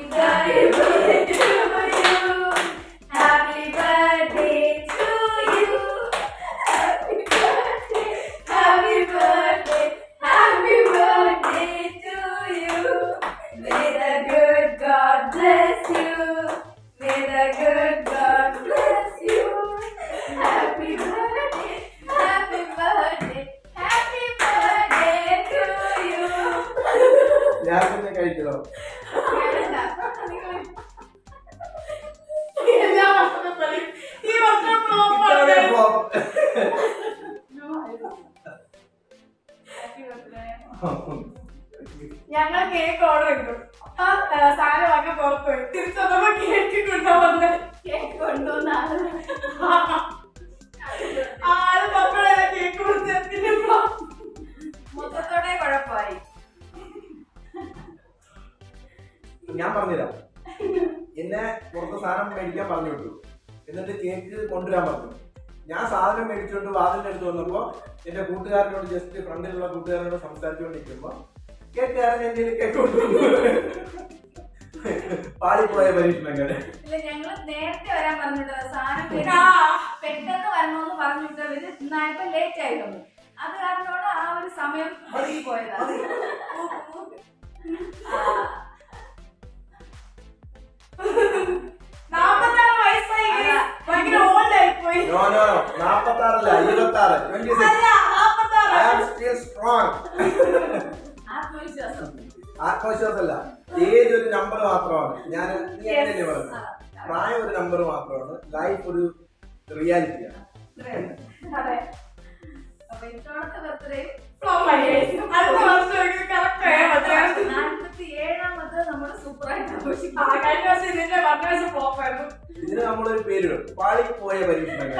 birthday to you. Happy birthday to you. Happy birthday, happy birthday, happy birthday to you. May the good God bless you. May the good God bless you. Happy birthday, happy birthday, happy birthday to you. ഞാൻ തന്നെ കഴിക്കണോ എല്ലാ വർഷത്തെ പോലെ ഈ വർഷം flop ആണ്. ഇത്തവണ flop. ഞങ്ങൾ കേക്ക് ഓർഡർ ചെയ്തു ആ ആ, സാധനമൊക്കെ പുറത്തു പോയി തിരിച്ചു വന്നപ്പോ കേക്ക് കൊണ്ടുവന്ന് കേക്ക് കൊണ്ടുവന്ന ആള് ആള് മക്കളെ കേക്ക് കൊടുത്ത് പിന്നെ flop. മൊത്തത്തോടെ കുഴപ്പമായി ഞാൻ പറഞ്ഞുതരാം എന്നെ പുറത്ത് സാധനം മേടിക്കാൻ പറഞ്ഞു വിട്ടു എന്നിട്ട് കേക്ക് കൊണ്ടുവരാൻ പറഞ്ഞു ഞാൻ സാധനം മേടിച്ചുകൊണ്ട് വാതിലിന്റെ അടുത്ത് വന്നപ്പോ എന്റെ കൂട്ടുകാരനോട് ജസ്റ്റ് ഫ്രണ്ടിലുള്ള കൂട്ടുകാരനോട് സംസാരിച്ചുകൊണ്ടിരിക്കുമ്പോ കേട്ടുകാരൻ എന്റെ കയ്യിൽ കേക്ക് കൊണ്ടുവന്നു പാളിപ്പോയ പരീക്ഷണങ്ങൾ ഇല്ല ഞങ്ങള് നേരത്തെ വരാൻ പറഞ്ഞിട്ട് സാധനം വരും. ആ, പെട്ടെന്ന് വരണമെന്ന് പറഞ്ഞിട്ട് ഇവര് ഇന്നായപ്പോ ലേറ്റ് ആയി വന്നു അത് കാരണമാണ് ആ ഒരു സമയം പോയത് നാപ്പത്താറ് വയസ്സായി അതാ. ഭയങ്കര ഓൾഡ് ആയി പോയി നോ നോ നാപ്പത്തി ആറല്ല ഇരുപത്തി ആറ് ട്വന്റി സിക്സ് അല്ല നാപ്പത്താറ് ഐ ആം സ്റ്റിൽ സ്ട്രോങ് ആത്മവിശ്വാസം ആത്മവിശ്വാസമല്ല ഏജ് ഒരു നമ്പർ മാത്രമാണ് ഞാൻ നീ അങ്ങനെയല്ലേ പറഞ്ഞു ആ, പ്രായം ഒരു നമ്പർ മാത്രമാണ് ലൈഫ് ഒരു റിയാലിറ്റിയാണ് ഇത്രയും. അതെ അപ്പൊ ഇത്തവണത്തെ ബർത്ത്ഡേ ഫ്ലോപ്പ് ആയി അടുത്ത വർഷം കറക്റ്റ് ആയാൽ മതി നാൽപ്പത്തി ഏഴാമത് നമ്മൾ സൂപ്പറായിട്ട് ആഘോഷിക്കും ആ, കഴിഞ്ഞ വർഷം ഇതിന്റെ പറഞ്ഞ വർഷം ഫ്ലോപ്പ് ആയിരുന്നു ഇതിന് നമ്മളൊരു പേരിടും പാളിപ്പോയ പരീക്ഷണങ്ങൾ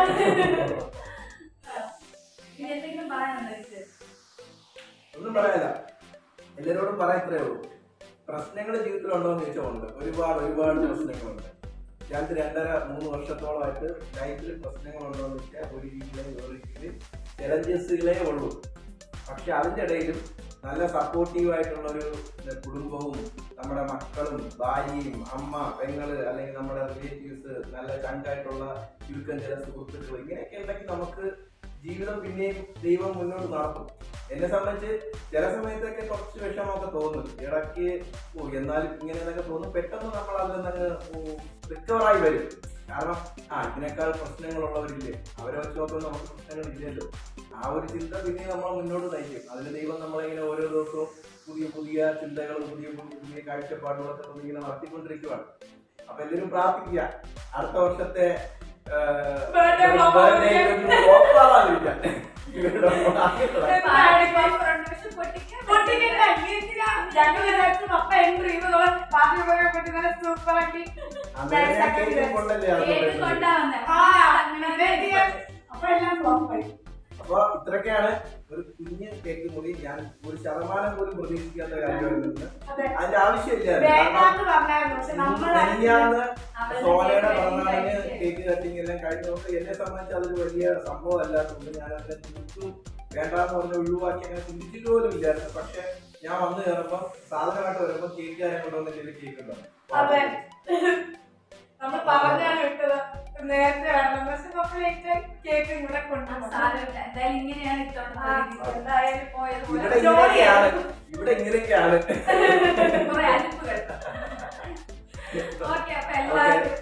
ഇനി എന്തെങ്കിലും പറയാനുണ്ടോ എനിക്ക് ഒന്നും പറയാനില്ല എല്ലാരോടും പറയാൻ ഇത്രേ ഉള്ളൂ പ്രശ്നങ്ങൾ ജീവിതത്തിലുണ്ടോ എന്ന് ചോദിച്ചാൽ ഉണ്ട് ഒരുപാട് ഒരുപാട് പ്രശ്നങ്ങളുണ്ട് രണ്ട് രണ്ടര മൂന്ന് വർഷത്തോളമായിട്ട് ലൈഫിൽ പ്രശ്നങ്ങളുണ്ടോ എന്ന് വെച്ചാൽ ഒരു രീതിയിലെ ഒരു രീതിയിൽ ചലഞ്ചസുകളേ ഉള്ളൂ പക്ഷെ അതിൻ്റെ ഇടയിലും നല്ല സപ്പോർട്ടീവ് ആയിട്ടുള്ള ഒരു കുടുംബവും നമ്മുടെ മക്കളും ഭാര്യയും അമ്മ പെങ്ങള് അല്ലെങ്കിൽ നമ്മുടെ റിലേറ്റീവ്സ് നല്ല ചങ്കായിട്ടുള്ള ചുരുക്കം ചില സുഹൃത്തുക്കൾ ഇങ്ങനെയൊക്കെ ഉണ്ടെങ്കിൽ നമുക്ക് ജീവിതം പിന്നെയും ദൈവം മുന്നോട്ട് നടത്തും എന്നെ സംബന്ധിച്ച് ചില സമയത്തൊക്കെ കുറച്ച് വിഷമമൊക്കെ തോന്നും ഇടയ്ക്ക് ഓ എന്നാലും ഇങ്ങനെ എന്നൊക്കെ തോന്നും പെട്ടെന്ന് നമ്മൾ അതിൽ നിന്ന് റിക്കവറായി വരും കാരണം ആ ഇതിനേക്കാൾ പ്രശ്നങ്ങളുള്ളവരില്ലേ അവരെ വെച്ച് നോക്കുമ്പോൾ നമുക്ക് പ്രശ്നങ്ങളില്ലല്ലോ ആ ഒരു ചിന്ത പിന്നെ നമ്മൾ മുന്നോട്ട് നയിക്കും അതിന് ദൈവം നമ്മളിങ്ങനെ ഓരോ ദിവസവും പുതിയ പുതിയ ചിന്തകളും പുതിയ പുതിയ പുതിയ കാഴ്ചപ്പാടുകളൊക്കെ തന്ന് ഇങ്ങനെ നടത്തിക്കൊണ്ടിരിക്കുകയാണ് അപ്പൊ എല്ലാവരും പ്രാർത്ഥിക്കുക അടുത്ത വർഷത്തെ ആ, Birthday flop birthday ഒരു flop ആവാതിരിക്കാൻ. ഇവരുടെ ആഗ്രഹങ്ങളാണ്. പക്ഷെ പൊട്ടിക്കാൻ പൊട്ടിക്കണ്ട, എന്തിനാ? ഞങ്ങൾ വിചാരിച്ചു പപ്പ എൻട്രി ചെയ്തതോളം പാർട്ടി പോയി പൊട്ടി നല്ല സൂപ്പർ ആക്കി അന്നേരം ഞാൻ കേക്ക് കൊണ്ടല്ലേ അത് കേക്ക് കൊണ്ടുവരുന്നത്. കൊണ്ടാ വന്നെ. ആ, അങ്ങനെ ചെയ്യാം. അപ്പൊ എല്ലാം ഫ്ലോപ്പ് ആയി അപ്പൊ ഇത്രയൊക്കെയാണ് ഒരു കുഞ്ഞ് കേക്ക് മുറി ഞാൻ ഒരു ശതമാനം പോലും പ്രതീക്ഷിക്കാത്ത കാര്യമായിരുന്നു ഇന്ന്. അതെ അതിന്റെ ആവശ്യമില്ല കാരണം വേണ്ടാന്ന് പറഞ്ഞായിരുന്നു പക്ഷെ നമ്മൾ മെനിഞ്ഞാന്ന് അവരുടെ സോനയുടെ കേക്ക് പിറന്നാളിന് കഴിച്ച് കേക്ക് കട്ടിങ് എല്ലാം കഴിഞ്ഞു നോക്ക് എന്നെ സംബന്ധിച്ച് അതൊരു വലിയ സംഭവം അല്ലാത്തതുകൊണ്ട് ഞാൻ അതിനെ തിരിച്ചു വേണ്ടാന്ന് പറഞ്ഞ് ഒഴിവാക്കി അങ്ങനെ ചിന്തിച്ചിട്ട് പോലും ഇല്ലായിരുന്നു പക്ഷെ ഞാൻ വന്നു കയറുമ്പോൾ സാധനമായിട്ട് വരുമ്പോൾ കേക്ക് കാര്യം കൊണ്ടുവന്ന കേക്ക് ഉണ്ടാവും അതെ നമ്മൾ പറഞ്ഞാണ് വിട്ടത് നേരത്തെ വരണം പക്ഷെ നമ്മൾ ലേറ്റ് കേക്ക് ഇവിടെ കൊണ്ടുവന്നു സാരമില്ല. എന്തായാലും ഇങ്ങനെയാണ് ഇത്തവണത്തെ ആ, രീതി. എന്തായാലും പോയതുപോലെ ഇവിടെ ഇങ്ങനെയൊക്കെയാണ് ഇവിടെ ഇങ്ങനെയൊക്കെയാണ് കുറെ അരിപ്പ് കേട്ടോ ഓക്കെ അപ്പൊ എല്ലാവർക്കും